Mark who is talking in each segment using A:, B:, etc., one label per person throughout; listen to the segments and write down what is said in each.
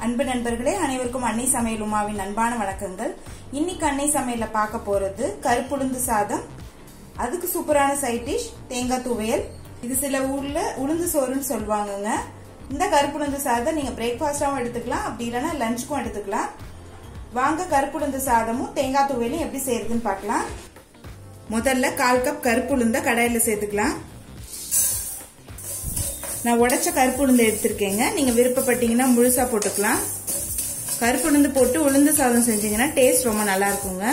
A: அன்பு நண்பர்களே அனைவருக்கும் அன்னை சமையல் உமாவின் அன்பான வணக்கங்கள் இன்னைக்கு அன்னை சமையல்ல பார்க்க போறது கருப்புளுந்து சாதம் அதுக்கு சூப்பரான சைட் டிஷ் தேங்காய் துவையல் இது சில ஊர்ல உளுந்து சோறுன்னு சொல்லுவாங்கங்க இந்த கருப்புளுந்து சாதம் நீங்க பிரேக்ஃபாஸ்டாவும் எடுத்துக்கலாம் அப்படி இல்லைன்னா லஞ்சுக்கும் எடுத்துக்கலாம் வாங்க கருப்புளுந்து சாதமும் தேங்காய் துவையலும் எப்படி செய்யறதுன்னு பார்க்கலாம் முதல்ல கால் கப் கருப்புளுந்த கடாயில சேர்த்துக்கலாம் நான் உடைச்ச கருப்பு உளுந்து எடுத்திருக்கேங்க நீங்க விருப்பப்பட்டீங்கன்னா முழுசா போட்டுக்கலாம் கருப்பு உளுந்து போட்டு உளுந்து சாதம் செஞ்சீங்கன்னா டேஸ்ட் ரொம்ப நல்லா இருக்குங்க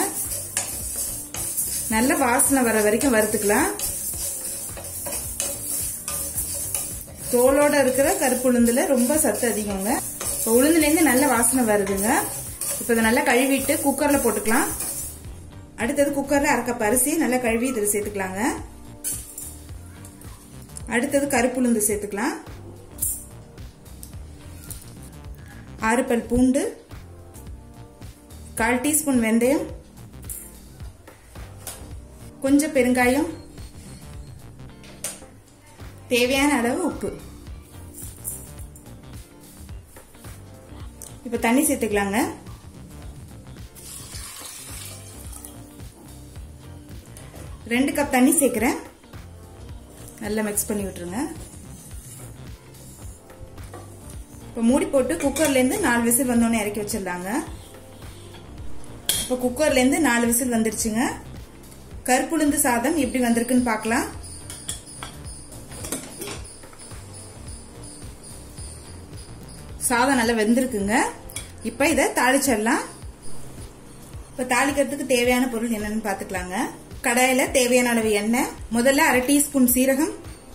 A: நல்ல வாசனை வர வரைக்கும் வறுத்துக்கலாம் தோலோட இருக்கிற கருப்பு உளுந்துல ரொம்ப சத்து அதிகங்க இப்போ உளுந்துலேருந்து நல்ல வாசனை வருதுங்க இப்போ இதை நல்லா கழுவிட்டு குக்கர்ல போட்டுக்கலாம் அடுத்தது குக்கர்ல அரைக்கப் அரிசி நல்லா கழுவி இதில் சேர்த்துக்கலாங்க அடுத்தது கருப்புளுந்து சேர்த்துக்கலாம் ஆறு பல் பூண்டு கால் டீஸ்பூன் வெந்தயம் கொஞ்சம் பெருங்காயம் தேவையான அளவு உப்பு இப்ப தண்ணி சேர்த்துக்கலாங்க ரெண்டு கப் தண்ணி சேர்க்கிறேன் நல்லா மிக்ஸ் பண்ணி விட்டுருங்க இப்போ மூடி போட்டு குக்கர்லேருந்து நாலு விசில் வந்தோடனே இறக்கி வச்சிடலாங்க இப்போ குக்கர்லேருந்து நாலு விசில் வந்துருச்சுங்க கருப்புளுந்து சாதம் எப்படி வந்திருக்குன்னு பார்க்கலாம் சாதம் நல்லா வெந்திருக்குங்க இப்போ இதை தாளிச்சிடலாம் இப்போ தாளிக்கிறதுக்கு தேவையான பொருள் என்னன்னு பார்த்துக்கலாங்க கடாயில தேவையான அளவு எண்ணெய் முதல்ல அரை டீஸ்பூன் சீரகம்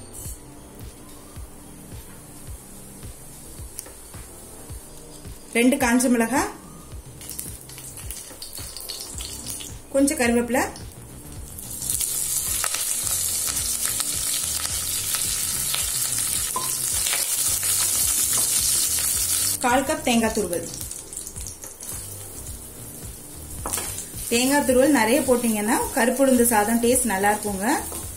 A: ரெண்டு காஞ்ச மிளகாய் கொஞ்சம் கருவேப்பிலை கால் கப் தேங்காய் துருவல் தேங்காய் துருவல் நிறைய போட்டீங்கன்னா கருப்புளுந்து சாதம் டேஸ்ட் நல்லா இருக்குங்க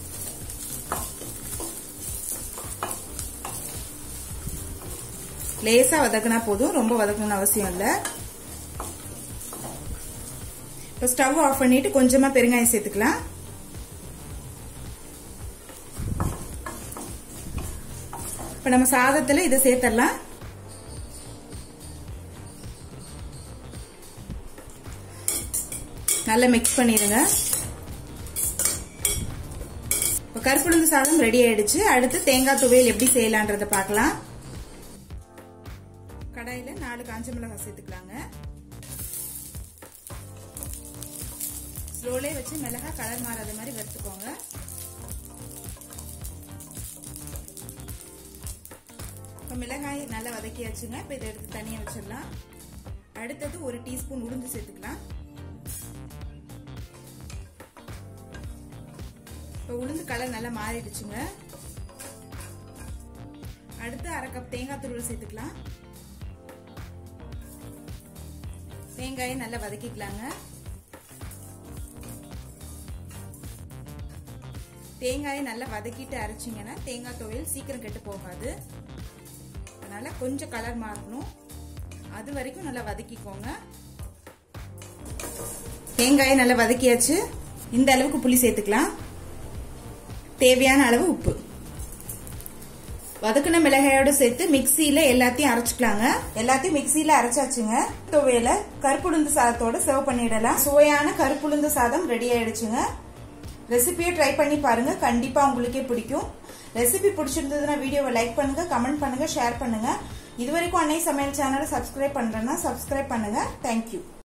A: லேசா வதக்கினா போதும் ரொம்ப வதக்கணும்னு அவசியம் இல்லை இப்போ ஸ்டவ் ஆஃப் பண்ணிட்டு கொஞ்சமா பெருங்காயம் சேர்த்துக்கலாம் இப்போ நம்ம சாதத்தில் இதை சேர்த்துடலாம் நல்லா மிக்ஸ் பண்ணிடுங்க இப்போ கருப்புளுந்து சாதம் ரெடி ஆயிடுச்சு அடுத்து தேங்காய் துவையல் எப்படி செய்யலான்றத பார்க்கலாம் கடாயில நாலு காஞ்ச மிளகாய் சேர்த்துக்கலாங்க ஸ்லோலே வச்சு மிளகா கலர் மாறாத மாதிரி வறுத்துக்கோங்க இப்போ மிளகாய் நல்லா வதக்கியாச்சுங்க இப்போ இதை எடுத்து தனியாக வச்சிடலாம் அடுத்தது ஒரு டீஸ்பூன் உளுந்து சேர்த்துக்கலாம் இப்போ உளுந்து கலர் நல்லா மாறிடுச்சுங்க அடுத்து அரை கப் தேங்காய் துருவல் சேர்த்துக்கலாம் தேங்காயை நல்லா வதக்கிக்கலாங்க தேங்காயை நல்லா வதக்கிட்டு அரைச்சிங்கன்னா தேங்காய் துவையல் சீக்கிரம் கெட்டு போகாது அதனால கொஞ்சம் கலர் மாறணும் அது வரைக்கும் நல்லா வதக்கிக்கோங்க தேங்காயை நல்லா வதக்கியாச்சு இந்த அளவுக்கு புளி சேர்த்துக்கலாம் தேவையான அளவு உப்பு வதக்குன மிளகாயோட சேர்த்து மிக்சியில எல்லாத்தையும் அரைச்சுக்கலாங்க எல்லாத்தையும் மிக்சியில அரைச்சாச்சுங்க துவையில கருப்புளுந்து சாதத்தோட சர்வ் பண்ணிடலாம் சுவையான கருப்புளுந்து சாதம் ரெடி ஆயிடுச்சுங்க ரெசிபியை ட்ரை பண்ணி பாருங்க கண்டிப்பா உங்களுக்கே பிடிக்கும் ரெசிபி பிடிச்சிருந்ததுன்னா வீடியோவை லைக் பண்ணுங்க கமெண்ட் பண்ணுங்க ஷேர் பண்ணுங்க இது வரைக்கும் அன்னை சமையல் சேனலை சப்ஸ்கிரைப் பண்றேன்னா சப்ஸ்கிரைப் பண்ணுங்க தேங்க்யூ